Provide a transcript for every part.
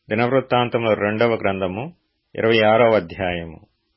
దినవృత్తాంతముల రెండవ గ్రంథము ఇరవై ఆరవ అధ్యాయము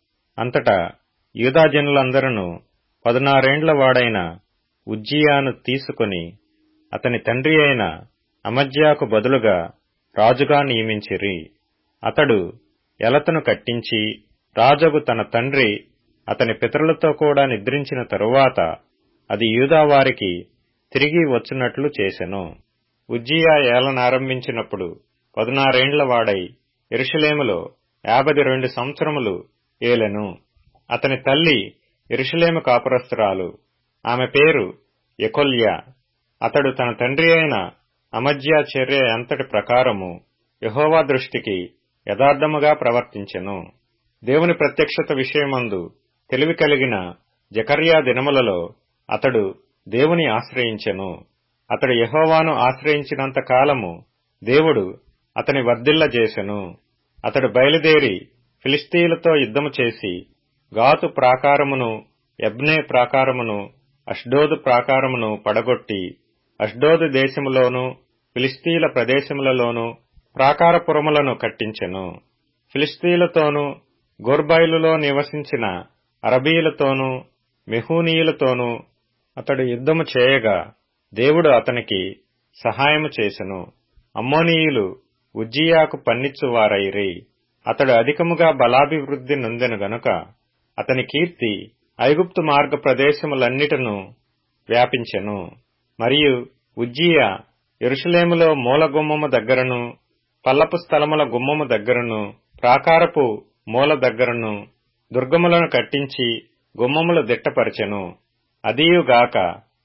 అంతటా యూదాజనులందరూ పదునారేండ్ల వాడైన ఉజ్జియాను తీసుకుని అతని తండ్రి అయిన అమజ్యాకు బదులుగా రాజుగా నియమించిరి అతడు ఎలతను కట్టించి రాజగు తన తండ్రి అతని పితరులతో కూడా నిద్రించిన తరువాత అది యూదావారికి తిరిగి వచ్చినట్లు చేసెను ఉజ్జియా ఏలనారంభించినప్పుడు పదునారేండ్ల వాడై ఎరుషలేములో యాభై రెండు సంవత్సరములు ఏలెను అతని తల్లి ఎరుషలేము కాపురస్తురాలు ఆమె పేరు ఎకొల్యా అతడు తన తండ్రి అయిన అమజ్యా చర్య ఎంతటి ప్రకారము యహోవా దృష్టికి యథార్థముగా ప్రవర్తించెను దేవుని ప్రత్యక్షత విషయమందు తెలివి కలిగిన జకర్యా దినములలో అతడు దేవుని ఆశ్రయించెను అతడు యహోవాను ఆశ్రయించినంత కాలము దేవుడు అతని వర్ధిల్ల చేసెను అతడు బయలుదేరి ఫిలిస్తీయులతో యుద్ధము చేసి గాతు ప్రాకారమును ఎబ్నే ప్రాకారమును అష్డోదు ప్రాకారమును పడగొట్టి అష్డోదు దేశములోను ఫిలిస్తీయుల ప్రదేశములలోను ప్రాకారపురములను కట్టించెను ఫిలిస్తీయులతోనూ గోర్బైలులో నివసించిన అరబీయులతోనూ మెహూనీయులతోనూ అతడు యుద్ధము చేయగా దేవుడు అతనికి సహాయము చేసెను అమ్మోనీయులు ఉజ్జియాకు పన్నిచ్చువారైరి అతడు అధికముగా బలాభివృద్ధి నొందెను గనుక అతని కీర్తి ఐగుప్తు మార్గ ప్రదేశములన్నిటను వ్యాపించెను మరియు ఉజ్జియా ఎరుషలేములో మూల గుమ్మము దగ్గరను పల్లపు స్థలముల గుమ్మము దగ్గరను ప్రాకారపు మూల దగ్గరను దుర్గములను కట్టించి గుమ్మములు దిట్టపరచెను అదియుగాక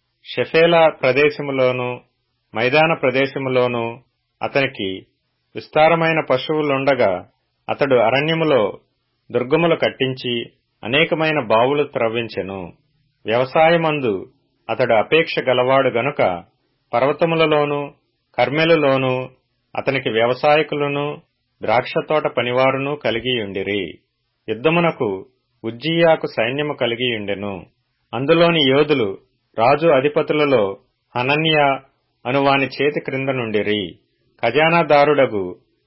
షెఫేలా ప్రదేశములోను మైదాన ప్రదేశములోను అతనికి విస్తారమైన పశువులుండగా అతడు అరణ్యములో దుర్గములు కట్టించి అనేకమైన బావులు త్రవ్వించెను వ్యవసాయమందు అతడు అపేక్ష గలవాడు గనుక పర్వతములలోను కర్మెలులోను అతనికి వ్యవసాయకులను ద్రాక్షతోట పనివారును కలిగియుండిరి యుద్ధమునకు ఉజ్జియాకు సైన్యము కలిగియుండెను అందులోని యోధులు రాజు అధిపతులలో హనన్య అనువాని చేతి క్రింద నుండిరి ఖజానాదారుడగు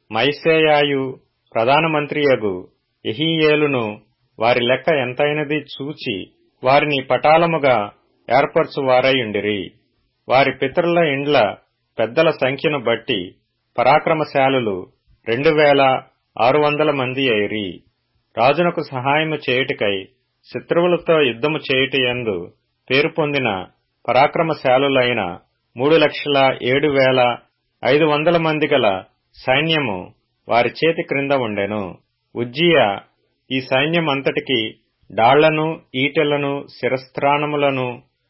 మైసేయాయు ప్రధానమంత్రియగు ఎహీయేలును వారి లెక్క ఎంతైనది చూచి వారిని పటాలముగా ఏర్పరచువారైయుండిరి వారి పితరుల ఇండ్ల పెద్దల సంఖ్యను బట్టి పరాక్రమశాలులు రెండు వేల ఆరు వందల మంది అయిరి రాజునకు సహాయము చేయుటకై శత్రువులతో యుద్ధము చేయుటయందు పేరు పొందిన పరాక్రమశాలులైన మూడు లక్షల ఏడు వేల ఐదు వందల మంది గల సైన్యము వారి చేతి క్రింద ఉండెను ఉజ్జియా ఈ సైన్యమంతటికి డాళ్లను ఈటెలను శిరస్త్రాణములను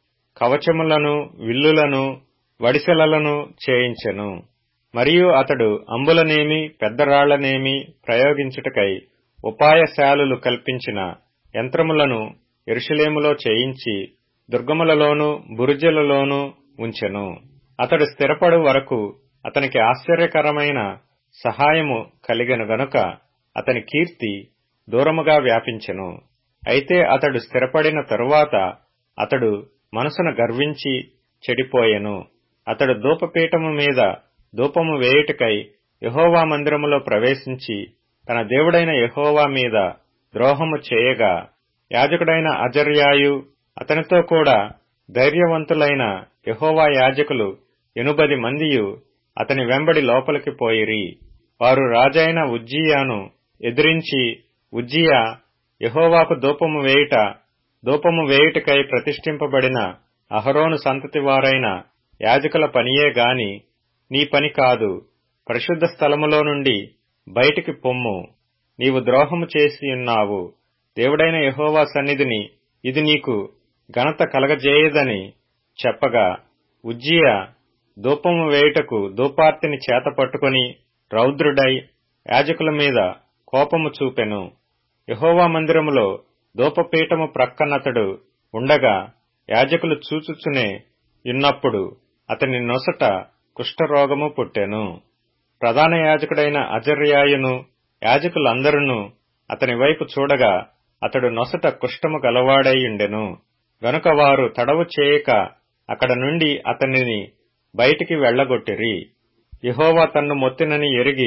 కవచములను విల్లులను వడిసెలలను చేయించెను మరియు అతడు అంబులనేమి పెద్దరాళ్లనేమి ప్రయోగించుటకై ఉపాయశాలులు కల్పించిన యంత్రములను ఎరుషలేములో చేయించి దుర్గములలోనూ బురుజులలోనూ ఉంచెను అతడు స్థిరపడు వరకు అతనికి ఆశ్చర్యకరమైన సహాయము కలిగెను గనుక అతని కీర్తి దూరముగా వ్యాపించెను అయితే అతడు స్థిరపడిన తరువాత అతడు మనసున గర్వించి చెడిపోయెను అతడు ధూపపీఠము మీద ధూపము వేయుటకై యహోవా మందిరములో ప్రవేశించి తన దేవుడైన యహోవా మీద ద్రోహము చేయగా యాజకుడైన అజర్యాయు అతనితో కూడా ధైర్యవంతులైన యహోవా యాజకులు ఎనుబది మందియు అతని వెంబడి లోపలికి పోయిరి వారు రాజైన ఉజ్జియాను ఎదిరించి ఉజ్జియా యహోవాకు ధూపము వేయుట ధూపము వేయుటకై ప్రతిష్ఠింపబడిన అహరోను సంతతి వారైన యాజకుల పనియే గాని నీ పని కాదు పరిశుద్ధ స్థలములో నుండి బయటికి పొమ్ము నీవు ద్రోహము చేసి ఉన్నావు దేవుడైన యహోవా సన్నిధిని ఇది నీకు ఘనత కలగజేయదని చెప్పగా ఉజ్జియా ధూపము వేయుటకు ధూపార్తిని చేత పట్టుకుని రౌద్రుడై యాజకుల మీద కోపము చూపెను యహోవా మందిరములో ధూపపీఠము ప్రక్కనతడు ఉండగా యాజకులు చూచుచునే ఉన్నప్పుడు అతని నొసట కుష్ఠరోగము పుట్టెను ప్రధాన యాజకుడైన అజర్యాయును యాజకులందరూ అతని వైపు చూడగా అతడు నొసట కుష్ఠము గలవాడైయుండెను గనుక వారు తడవు చేయక అక్కడ నుండి అతనిని బయటికి వెళ్లగొట్టిరి యహోవా తన్ను మొత్తినని ఎరిగి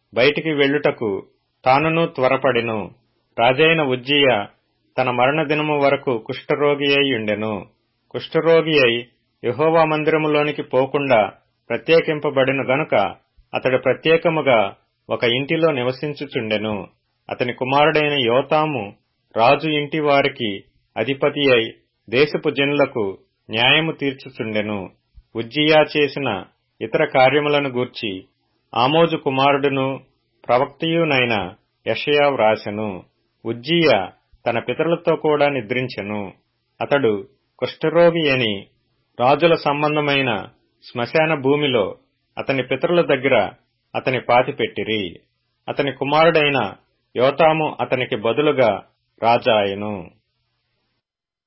బయటికి వెళ్ళుటకు తానును త్వరపడెను రాజైన ఉజ్జియ తన మరణ దినము వరకు కుష్ఠరోగి అయి ఉండెను కుష్ఠరోగి అయి యహోవా మందిరములోనికి పోకుండా ప్రత్యేకింపబడిన గనుక అతడు ప్రత్యేకముగా ఒక ఇంటిలో నివసించుచుండెను అతని కుమారుడైన యోతాము రాజు ఇంటి వారికి అధిపతి అయి దేశపు జనులకు న్యాయము తీర్చుచుండెను ఉజ్జియా చేసిన ఇతర కార్యములను గూర్చి ఆమోజు కుమారుడును ప్రవక్తయునైన యషయా వ్రాసెను ఉజ్జియ తన పితరులతో కూడా నిద్రించెను అతడు కుష్ఠరోగి అని రాజుల సంబంధమైన శ్మశాన భూమిలో అతని పితరుల దగ్గర అతని పాతిపెట్టిరి అతని కుమారుడైన యోతాము అతనికి బదులుగా రాజాయను